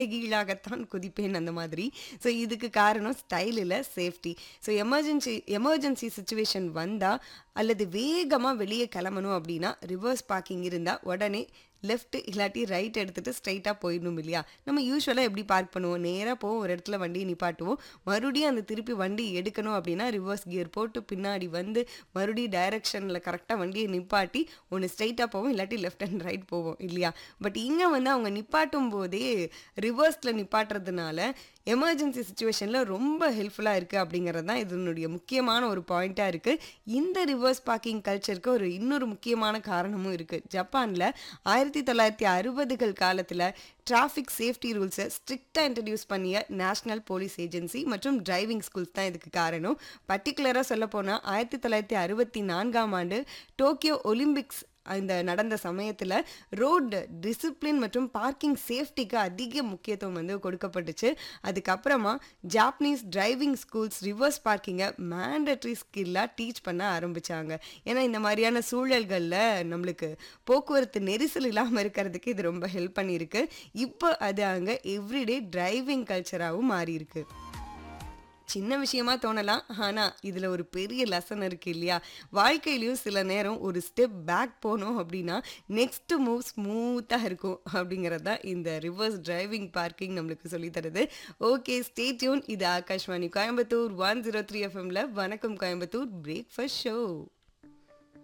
கீழாகத்தான் குதிப்பேன் அந்த மாதிரி. ஸோ இதுக்கு காரணம் ஸ்டைல் இல்ல, safety. So emergency emergency situation வந்தா, அல்லது வேகமா வெளிய கிளம்பணும் அப்டின்னா, ரிவர்ஸ் பார்க்கிங் இருந்தா உடனே லெஃப்ட் இல்லாட்டி ரைட் எடுத்துட்டு ஸ்ட்ரெய்ட்டா போயிடணும் இல்லையா? நம்ம யூசுவலா எப்படி பார்க் பண்ணுவோம்? நேரா போவோம், ஒரு இடத்துல வண்டிய நிப்பாட்டுவோம். மறுபடியும் அந்த திருப்பி வண்டி எடுக்கணும் அப்டின்னா, ரிவர்ஸ் கியர் போட்டு பின்னாடி வந்து, மறுபடியும் டைரக்ஷன்ல கரெக்ட்டா வண்டிய நிப்பாட்டி, ஒண்ணு ஸ்ட்ரெய்ட்டா போவோம், இல்லாட்டி லெஃப்ட் அண்ட் ரைட் போவோம் இல்லையா? பட் இங்க வந்து அவங்க நிப்பாட்டும்போதே ரிவர்ஸ்ல நிப்பாட்டுறதுனால, எமர்ஜென்சி சிச்சுவேஷன்ல ரொம்ப ஹெல்ப்ஃபுல்லா இருக்கு அப்டிங்கிறது தான் இதனுடைய முக்கியமான ஒரு பாயிண்ட்டா இருக்கு. இந்த ரிவர்ஸ் பார்க்கிங் கல்ச்சருக்கு ஒரு இன்னொரு முக்கியமான காரணமும் இருக்கு. ஜப்பான்ல 1960கள் காலத்துல டிராஃபிக் சேஃப்டி ரூல்ஸ ஸ்ட்ரிக்ட்டா இன்ட்ரோடியூஸ் பண்ணிய நேஷனல் போலீஸ் ஏஜென்சி மற்றும் டிரைவிங் ஸ்கூல்ஸ் தான் இதுக்கு காரணம். பர்ட்டிகுலரா சொல்லப்போனா 1964ஆம் ஆண்டு டோக்கியோ ஒலிம்பிக்ஸ் இந்த நடந்த சமயத்துல ரோட் டிசிப்ளின் மற்றும் பார்க்கிங் சேஃப்டிக்கு அதிக முக்கியத்துவம் வந்து கொடுக்கப்பட்டுச்சு. அதுக்கப்புறமா ஜாப்பனீஸ் டிரைவிங் ஸ்கூல்ஸ் ரிவர்ஸ் பார்க்கிங்க மேண்டேட்டரி ஸ்கில்லா டீச் பண்ண ஆரம்பிச்சாங்க. ஏன்னா இந்த மாரியான சூழல்கள்ல நம்மளுக்கு போக்குவரத்து நெரிசல் இல்லாம இருக்கிறதுக்கு இது ரொம்ப ஹெல்ப் பண்ணியிருக்கு. இப்ப அது அங்க எவ்ரிடே டிரைவிங் கல்ச்சராவும் மாறியிருக்கு. சின்ன விஷயமா தோணலாம். ஆனா, இதுல ஒரு பெரிய லெசன் இருக்கு இல்லையா? வாழ்க்கையிலயும் சில நேரம் ஒரு ஸ்டெப் பேக் போனோம் அப்டின்னா, நெக்ஸ்ட் மூவ் ஸ்மூத்தா இருக்கும் அப்டிங்கிறது தான் இந்த ரிவர்ஸ் டிரைவிங் பார்க்கிங் நம்மளுக்கு சொல்லி தருது. ஓகே ஸ்டே டியூன் இது ஆகாஷ்வாணி கோயம்புத்தூர் 103 எஃப்எம்ல வணக்கம் கோயம்புத்தூர் பிரேக்ஃபாஸ்ட் ஷோ.